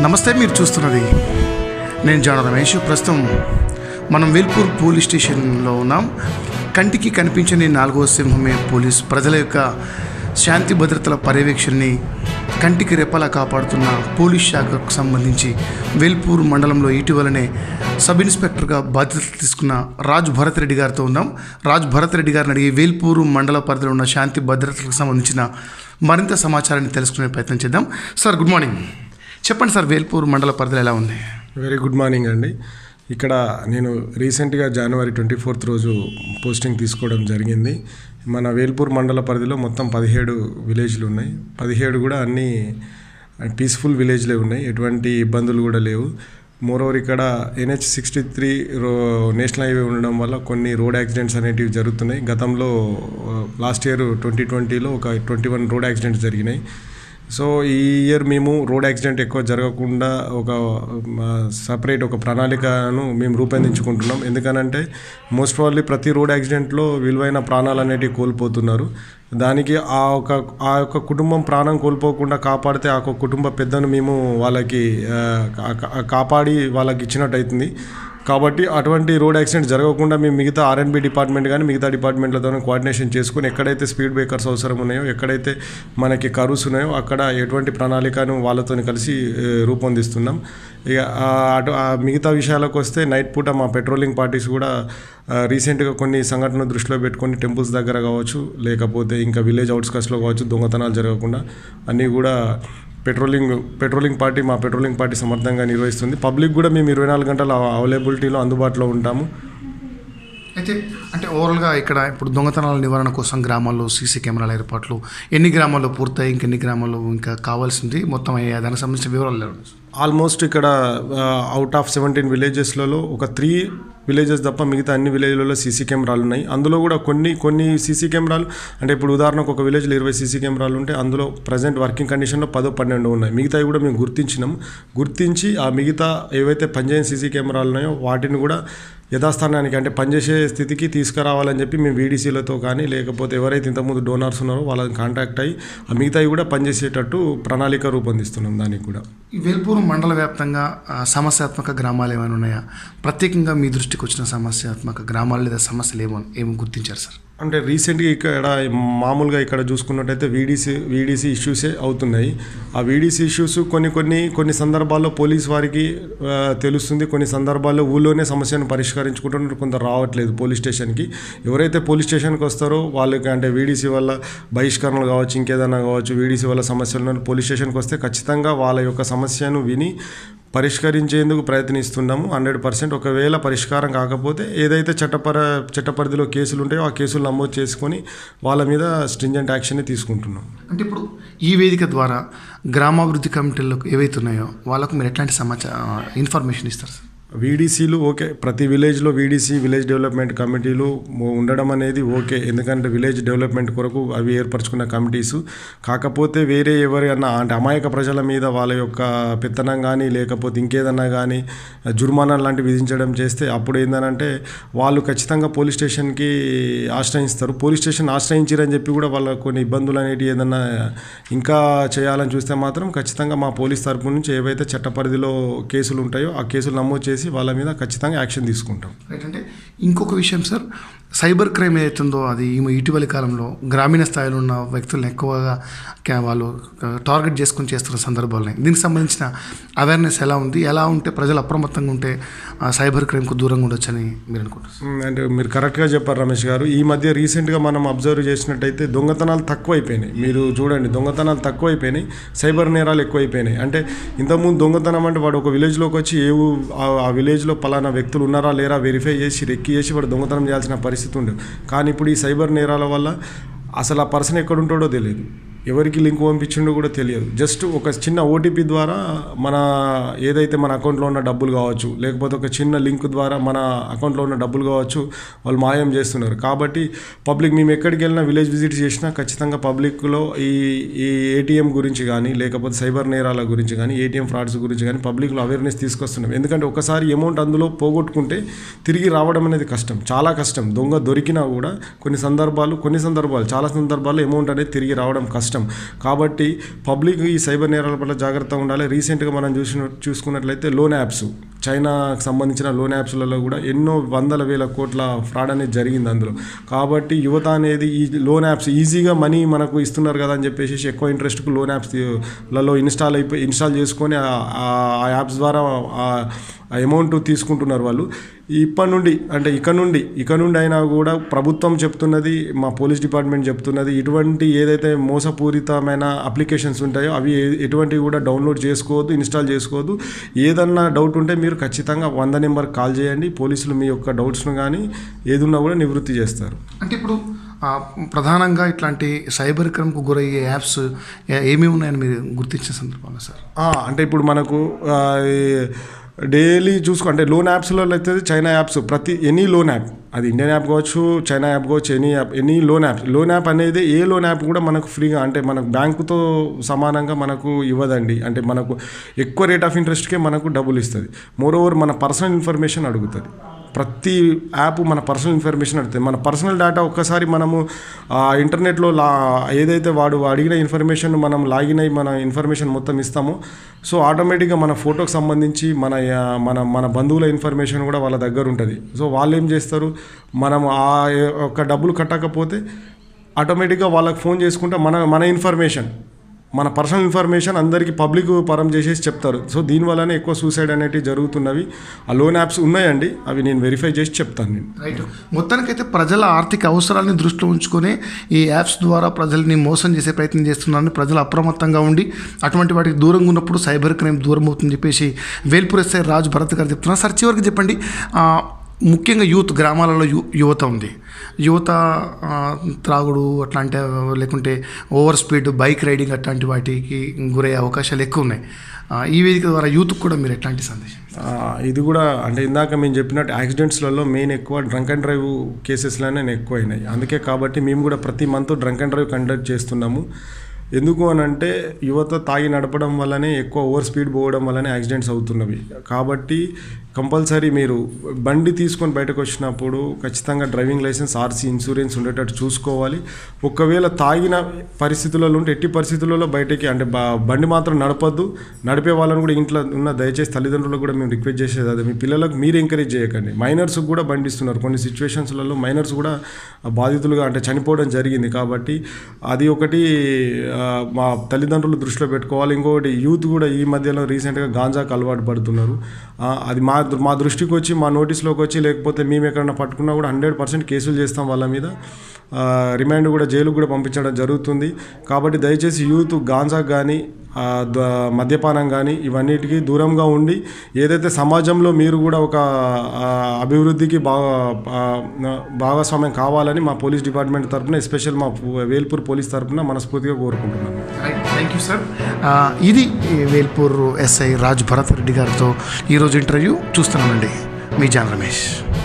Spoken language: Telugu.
నమస్తే మీరు చూస్తున్నది నేను జాన రమేష్ ప్రస్తుతం మనం వేల్పూర్ పోలీస్ స్టేషన్లో ఉన్నాం కంటికి కనిపించని నాలుగో సింహమే పోలీస్ ప్రజల యొక్క శాంతి భద్రతల పర్యవేక్షణని కంటికి రెప్పలా కాపాడుతున్న పోలీస్ శాఖకు సంబంధించి వేల్పూర్ మండలంలో ఇటీవలనే సబ్ ఇన్స్పెక్టర్గా బాధ్యతలు తీసుకున్న రాజ్ భరత్ రెడ్డి గారితో ఉన్నాం రాజ్ భరత్ రెడ్డి గారిని అడిగి వేల్పూరు మండల పరిధిలో ఉన్న శాంతి భద్రతలకు సంబంధించిన మరింత సమాచారాన్ని తెలుసుకునే ప్రయత్నం చేద్దాం సార్ గుడ్ మార్నింగ్ చెప్పండి సార్ వేల్పూర్ మండల పరిధిలో ఎలా ఉంది వెరీ గుడ్ మార్నింగ్ అండి ఇక్కడ నేను రీసెంట్గా జనవరి ట్వంటీ ఫోర్త్ రోజు పోస్టింగ్ తీసుకోవడం జరిగింది మన వేల్పూర్ మండల పరిధిలో మొత్తం పదిహేడు విలేజ్లు ఉన్నాయి పదిహేడు కూడా అన్నీ పీస్ఫుల్ విలేజ్లే ఉన్నాయి ఎటువంటి ఇబ్బందులు కూడా లేవు మోరోవర్ ఇక్కడ NH sixty three road national highway ఉండడం వల్ల కొన్ని రోడ్ యాక్సిడెంట్స్ అనేటివి జరుగుతున్నాయి గతంలో లాస్ట్ ఇయర్ ట్వంటీ ట్వంటీలో ఒక ట్వంటీ వన్ రోడ్ యాక్సిడెంట్స్ జరిగినాయి సో ఈ ఇయర్ మేము రోడ్ యాక్సిడెంట్ ఎక్కువ జరగకుండా ఒక సపరేట్ ఒక ప్రణాళికను మేము రూపొందించుకుంటున్నాం ఎందుకనంటే మోస్ట్ ప్రాబ్లీ ప్రతి రోడ్ యాక్సిడెంట్లో విలువైన ప్రాణాలు అనేటివి కోల్పోతున్నారు దానికి ఆ ఒక ఆ యొక్క కుటుంబం ప్రాణం కోల్పోకుండా కాపాడితే ఆ ఒక కుటుంబ పెద్దను మేము వాళ్ళకి ఆ, కా- కాపాడి వాళ్ళకి ఇచ్చినట్టు అవుతుంది కాబట్టి అటువంటి రోడ్ యాక్సిడెంట్ జరగకుండా మేము మిగతా ఆర్ఎన్బి డిపార్ట్మెంట్ కానీ మిగతా డిపార్ట్మెంట్లతో కోఆర్డినేషన్ చేసుకుని ఎక్కడైతే స్పీడ్ బ్రేకర్స్ అవసరం ఉన్నాయో ఎక్కడైతే మనకి కరువుస్ ఉన్నాయో అక్కడ ఎటువంటి ప్రణాళికను వాళ్ళతో కలిసి ఏ, రూపొందిస్తున్నాం ఇక ఆ, అటు ఆ మిగతా విషయాలకు వస్తే నైట్ పూట మా పెట్రోలింగ్ పార్టీస్ కూడా ఆ, రీసెంట్గా కొన్ని సంఘటనలు దృష్టిలో పెట్టుకొని టెంపుల్స్ దగ్గర కావచ్చు లేకపోతే ఇంకా విలేజ్ అవుట్స్కట్స్లో కావచ్చు దొంగతనాలు జరగకుండా అన్నీ కూడా పెట్రోలింగ్ పెట్రోలింగ్ పార్టీ మా పెట్రోలింగ్ పార్టీ సమర్థంగా నిర్వహిస్తుంది పబ్లిక్ కూడా మేము ఇరవై నాలుగు గంటల అవైలబిలిటీలో అందుబాటులో ఉంటాము అయితే అంటే ఓవరాల్గా ఇక్కడ ఇప్పుడు దొంగతనాల నివారణ కోసం గ్రామాల్లో సీసీ కెమెరాల ఏర్పాట్లు ఎన్ని గ్రామాల్లో పూర్తయి ఇంకెన్ని గ్రామాల్లో ఇంకా కావాల్సింది మొత్తం అయ్యే దానికి సంబంధించిన వివరాలు లేవు ఆల్మోస్ట్ ఇక్కడ అవుట్ ఆఫ్ సెవెంటీన్ విలేజెస్లలో ఒక త్రీ విలేజెస్ తప్ప మిగతా అన్ని విలేజ్లలో సీసీ కెమెరాలు ఉన్నాయి అందులో కూడా కొన్ని కొన్ని సీసీ కెమెరాలు అంటే ఇప్పుడు ఉదాహరణకు ఒక విలేజ్లో ఇరవై సీసీ కెమెరాలు ఉంటే అందులో ప్రజెంట్ వర్కింగ్ కండిషన్లో పదో పన్నెండు ఉన్నాయి మిగతావి కూడా మేము గుర్తించినాం గుర్తించి ఆ మిగతా ఏవైతే పనిచేయని సీసీ కెమెరాలు ఉన్నాయో వాటిని కూడా యథాస్థానానికి అంటే పనిచేసే స్థితికి తీసుకురావాలని చెప్పి మేము వీడీసీలతో కానీ లేకపోతే ఎవరైతే ఇంతకుముందు డోనర్స్ ఉన్నారో వాళ్ళని కాంటాక్ట్ అయ్యి ఆ మిగతావి కూడా పనిచేసేటట్టు ప్రణాళిక రూపొందిస్తున్నాం దానికి కూడా ఈ వేల్పూరు మండల వ్యాప్తంగా ఆ, సమస్యాత్మక గ్రామాలు ఏమైనా ఉన్నాయా ప్రత్యేకంగా మీ దృష్టికి వచ్చిన సమస్యాత్మక గ్రామాలు లేదా సమస్యలు ఏమో ఏమి గుర్తించారు సార్ అంటే రీసెంట్గా ఇక్కడ మామూలుగా ఇక్కడ చూసుకున్నట్టయితే వీడీసీ వీడీసీ ఇష్యూసే అవుతున్నాయి ఆ వీడీసీ ఇష్యూస్ కొన్ని కొన్ని కొన్ని సందర్భాల్లో పోలీస్ వారికి ఆ, తెలుస్తుంది కొన్ని సందర్భాల్లో ఊళ్ళోనే సమస్యను పరిష్కరించుకుంటున్నారు కొందరు రావట్లేదు పోలీస్ స్టేషన్కి ఎవరైతే పోలీస్ స్టేషన్కి వస్తారో వాళ్ళకి అంటే వీడీసీ వల్ల బహిష్కరణలు కావచ్చు ఇంకేదైనా కావచ్చు వీడీసీ వల్ల సమస్యలు ఉన్న పోలీస్ స్టేషన్కి వస్తే ఖచ్చితంగా వాళ్ళ యొక్క సమస్యను విని పరిష్కరించేందుకు ప్రయత్నిస్తున్నాము హండ్రెడ్ పర్సెంట్ ఒకవేళ పరిష్కారం కాకపోతే ఏదైతే చట్టపర చట్టపరిధిలో కేసులు ఉంటాయో ఆ కేసులు నమోదు చేసుకొని వాళ్ళ మీద స్ట్రింజెంట్ యాక్షన్ తీసుకుంటున్నాం అంటే ఇప్పుడు ఈ వేదిక ద్వారా గ్రామాభివృద్ధి కమిటీలకు ఏవైతే ఉన్నాయో వాళ్ళకు మీరు ఎట్లాంటి సమాచారం ఇన్ఫర్మేషన్ ఇస్తారు సార్ వీడీసీలు ఓకే ప్రతి విలేజ్లో వీడీసీ విలేజ్ డెవలప్మెంట్ కమిటీలు మొ- ఉండడం అనేది ఓకే ఎందుకంటే విలేజ్ డెవలప్మెంట్ కొరకు అవి ఏర్పరచుకున్న కమిటీస్ కాకపోతే వేరే ఎవరైనా అంటే అమాయక ప్రజల మీద వాళ్ళ యొక్క పెత్తనం కానీ లేకపోతే ఇంకేదన్నా కానీ జుర్మానా లాంటివి విధించడం చేస్తే అప్పుడు ఏంటంటే వాళ్ళు ఖచ్చితంగా పోలీస్ స్టేషన్కి ఆశ్రయిస్తారు పోలీస్ స్టేషన్ ఆశ్రయించారని చెప్పి కూడా వాళ్ళ కొన్ని ఇబ్బందులు అనేటివి ఏదన్నా ఇంకా చేయాలని చూస్తే మాత్రం ఖచ్చితంగా మా పోలీస్ తరపు నుంచి ఏవైతే చట్ట పరిధిలో కేసులు ఉంటాయో ఆ కేసులు నమోదు చేసి వాళ్ళ మీద ఖచ్చితంగా యాక్షన్ తీసుకుంటాం రైట్ అంటే ఇంకొక విషయం సార్ సైబర్ క్రైమ్ ఏదైతుందో అది ఈ ఇటీవలి కాలంలో గ్రామీణ స్థాయిలో ఉన్న వ్యక్తులను ఎక్కువగా కా- వాళ్ళు టార్గెట్ చేసుకొని చేస్తున్న సందర్భాలు ఉన్నాయి దీనికి సంబంధించిన అవేర్నెస్ ఎలా ఉంది ఎలా ఉంటే ప్రజలు అప్రమత్తంగా ఉంటే ఆ సైబర్ క్రైమ్కు దూరంగా ఉండొచ్చని మీరు అనుకుంటారు మ్, అంటే మీరు కరెక్ట్గా చెప్పారు రమేష్ గారు ఈ మధ్య రీసెంట్గా మనం అబ్జర్వ్ చేసినట్టయితే దొంగతనాలు తక్కువైపోయినాయి మీరు చూడండి దొంగతనాలు తక్కువైపోయినాయి సైబర్ నేరాలు ఎక్కువైపోయినాయి అంటే ఇంతకుముందు దొంగతనం అంటే వాడు ఒక విలేజ్లోకి వచ్చి ఏ ఊ- ఆ- ఆ విలేజ్లో పలానా వ్యక్తులు ఉన్నారా లేరా వెరిఫై చేసి రెక్కి చేసి వాడు దొంగతనం చేయాల్సిన పరిస్థితి ఉండేది కానీ ఇప్పుడు ఈ సైబర్ నేరాల వల్ల అసలు ఆ పర్సన్ ఎక్కడ ఉంటాడో తెలియదు ఎవరికి లింక్ పంపించిండో కూడా తెలియదు జస్ట్ ఒక చిన్న ఓటీపీ ద్వారా మన ఏదైతే మన అకౌంట్లో ఉన్న డబ్బులు కావచ్చు లేకపోతే ఒక చిన్న లింక్ ద్వారా మన అకౌంట్లో ఉన్న డబ్బులు కావచ్చు వాళ్ళు మాయం చేస్తున్నారు కాబట్టి పబ్లిక్ మేము ఎక్కడికి వెళ్ళినా విలేజ్ విజిట్ చేసినా ఖచ్చితంగా పబ్లిక్లో ఈ ఈ ఏటీఎం గురించి కానీ లేకపోతే సైబర్ నేరాల గురించి కానీ ఏటీఎం ఫ్రాడ్స్ గురించి కానీ పబ్లిక్లో అవేర్నెస్ తీసుకొస్తున్నాం ఎందుకంటే ఒకసారి అమౌంట్ అందులో పోగొట్టుకుంటే తిరిగి రావడం అనేది కష్టం చాలా కష్టం దొంగ దొరికినా కూడా కొన్ని సందర్భాలు కొన్ని సందర్భాలు చాలా సందర్భాల్లో అమౌంట్ అనేది తిరిగి రావడం కష్టం కష్టం కాబట్టి పబ్లిక్ ఈ సైబర్ నేరాల పట్ల జాగ్రత్తగా ఉండాలి రీసెంట్గా మనం చూసిన చూసుకున్నట్లయితే లోన్ యాప్స్ చైనాకు సంబంధించిన లోన్ యాప్స్లలో కూడా ఎన్నో వందల వేల కోట్ల ఫ్రాడ్ అనేది జరిగింది అందులో కాబట్టి యువత అనేది ఈ లోన్ యాప్స్ ఈజీగా మనీ మనకు ఇస్తున్నారు కదా అని చెప్పేసి ఎక్కువ ఇంట్రెస్ట్కు లోన్ యాప్స్ లలో ఇన్స్టాల్ అయిపోయి ఇన్స్టాల్ చేసుకొని ఆ- ఆ యాప్స్ ద్వారా ఆ అమౌంట్ తీసుకుంటున్నారు వాళ్ళు ఇప్పటి నుండి అంటే ఇక నుండి ఇక నుండి అయినా కూడా ప్రభుత్వం చెప్తున్నది మా పోలీస్ డిపార్ట్మెంట్ చెప్తున్నది ఇటువంటి ఏదైతే మోసపూరితమైన అప్లికేషన్స్ ఉంటాయో అవి ఏ- ఎటువంటివి కూడా డౌన్లోడ్ చేసుకోవద్దు ఇన్స్టాల్ చేసుకోవద్దు ఏదన్నా డౌట్ ఉంటే మీరు ఖచ్చితంగా వంద నెంబర్ కాల్ చేయండి పోలీసులు మీ యొక్క డౌట్స్ను కానీ ఏదున్నా కూడా నివృత్తి చేస్తారు అంటే ఇప్పుడు ఆ, ప్రధానంగా ఇట్లాంటి సైబర్ క్రైమ్కు గురయ్యే యాప్స్ ఏ- ఏమేమి ఉన్నాయని మీరు గుర్తించిన సందర్భంలో సార్ ఆ, అంటే ఇప్పుడు మనకు ఆ, ఈ డైలీ చూసుకో అంటే లోన్ యాప్స్లో అయితే చైనా యాప్స్ ప్రతి ఎనీ లోన్ యాప్ అది ఇండియన్ యాప్ కావచ్చు చైనా యాప్ కావచ్చు any app any loan app loan app అనేది ఏ లోన్ యాప్ కూడా మనకు ఫ్రీగా అంటే మనకు బ్యాంకుతో సమానంగా మనకు ఇవ్వదండి అంటే మనకు ఎక్కువ రేట్ ఆఫ్ ఇంట్రెస్ట్కే మనకు డబ్బులు ఇస్తుంది మోర్ ఓవర్ మన పర్సనల్ ఇన్ఫర్మేషన్ అడుగుతుంది ప్రతి యాప్ మన పర్సనల్ ఇన్ఫర్మేషన్ అడుగుతుంది మన పర్సనల్ డేటా ఒక్కసారి మనము ఆ, ఇంటర్నెట్లో లా ఏదైతే వాడు అడిగిన ఇన్ఫర్మేషన్ మనం లాగిన్ అయ్యి మన ఇన్ఫర్మేషన్ మొత్తం ఇస్తామో సో ఆటోమేటిక్గా మన ఫోటోకి సంబంధించి మన ఆ, మన మన బంధువుల ఇన్ఫర్మేషన్ కూడా వాళ్ళ దగ్గర ఉంటుంది సో వాళ్ళు ఏం చేస్తారు మనం ఆ యొక్క డబ్బులు కట్టకపోతే ఆటోమేటిక్గా వాళ్ళకి ఫోన్ చేసుకుంటే మన మన ఇన్ఫర్మేషన్ మన పర్సనల్ ఇన్ఫర్మేషన్ అందరికీ పబ్లిక్ పరం చేసేసి చెప్తారు సో దీనివల్లనే ఎక్కువ సూసైడ్ అనేటివి జరుగుతున్నవి ఆ లోన్ యాప్స్ ఉన్నాయండి అవి నేను వెరిఫై చేసి చెప్తాను నేను రైట్ మొత్తానికైతే ప్రజల ఆర్థిక అవసరాలని దృష్టిలో ఉంచుకొని ఈ యాప్స్ ద్వారా ప్రజల్ని మోసం చేసే ప్రయత్నం చేస్తున్నారని ప్రజలు అప్రమత్తంగా ఉండి అటువంటి వాటికి దూరంగా ఉన్నప్పుడు సైబర్ క్రైమ్ దూరం అవుతుందని చెప్పేసి వేల్పూర్ ఎస్ఐ రాజు భరత్ గారు చెప్తున్నారు సార్ చివరికి చెప్పండి ఆ, ముఖ్యంగా యూత్ గ్రామాలలో యు యువత ఉంది యువత ఆ, త్రాగుడు అట్లాంటి లేకుంటే ఓవర్ స్పీడ్ బైక్ రైడింగ్ అట్లాంటి వాటికి గురయ్యే అవకాశాలు ఎక్కువ ఉన్నాయి ఆ, ఈ వేదిక ద్వారా యూత్కి కూడా మీరు ఎట్లాంటి సందేశం ఆ, ఇది కూడా అంటే ఇందాక మేము చెప్పినట్టు యాక్సిడెంట్స్లలో మెయిన్ ఎక్కువ డ్రంక్ అండ్ డ్రైవ్ కేసెస్లోనే ఎక్కువ అయినాయి అందుకే కాబట్టి మేము కూడా ప్రతి month drunk and drive conduct చేస్తున్నాము ఎందుకు అని అంటే యువత తాగి నడపడం వల్లనే ఎక్కువ ఓవర్ స్పీడ్ పోవడం వల్లనే యాక్సిడెంట్స్ అవుతున్నవి కాబట్టి కంపల్సరీ మీరు బండి తీసుకొని బయటకు వచ్చినప్పుడు ఖచ్చితంగా డ్రైవింగ్ లైసెన్స్ ఆర్సీ ఇన్సూరెన్స్ ఉండేటట్టు చూసుకోవాలి ఒకవేళ తాగిన పరిస్థితులలో ఉంటే ఎట్టి పరిస్థితులలో బయటకి అంటే బా- బండి మాత్రం నడపద్దు నడిపే వాళ్ళని కూడా ఇంట్లో ఉన్న దయచేసి తల్లిదండ్రులకు కూడా మేము రిక్వెస్ట్ చేసేది అదే మీ పిల్లలకు మీరు ఎంకరేజ్ చేయకండి మైనర్స్ కూడా బండి ఇస్తున్నారు కొన్ని సిచ్యువేషన్స్లలో మైనర్స్ కూడా బాధితులుగా అంటే చనిపోవడం జరిగింది కాబట్టి అది ఒకటి ఆ, మా తల్లిదండ్రులు దృష్టిలో పెట్టుకోవాలి ఇంకొకటి యూత్ కూడా ఈ మధ్యలో రీసెంట్గా గాంజాకు అలవాటు పడుతున్నారు ఆ, అది మా మా దృష్టికి వచ్చి మా నోటీస్లోకి వచ్చి లేకపోతే మేము ఎక్కడన్నా పట్టుకున్నా కూడా హండ్రెడ్ పర్సెంట్ కేసులు చేస్తాం వాళ్ళ మీద ఆ, రిమాండ్ కూడా జైలుకు కూడా పంపించడం జరుగుతుంది కాబట్టి దయచేసి యూత్ గాంజాకు కానీ ఆ, ద- మద్యపానం కానీ ఇవన్నిటికీ దూరంగా ఉండి ఏదైతే సమాజంలో మీరు కూడా ఒక ఆ, అభివృద్ధికి బాగా ఆ, భాగస్వామ్యం కావాలని మా పోలీస్ డిపార్ట్మెంట్ తరఫున ఎస్పెషల్ మా వేల్పూర్ పోలీస్ తరఫున మనస్ఫూర్తిగా కోరుకుంటున్నాను రైట్ థ్యాంక్ యూ సార్ ఇది ఈ వేల్పూర్ ఎస్ఐ రాజ్ భరత్ రెడ్డి గారితో ఈరోజు ఇంటర్వ్యూ చూస్తున్నామండి మీ జాన్ రమేష్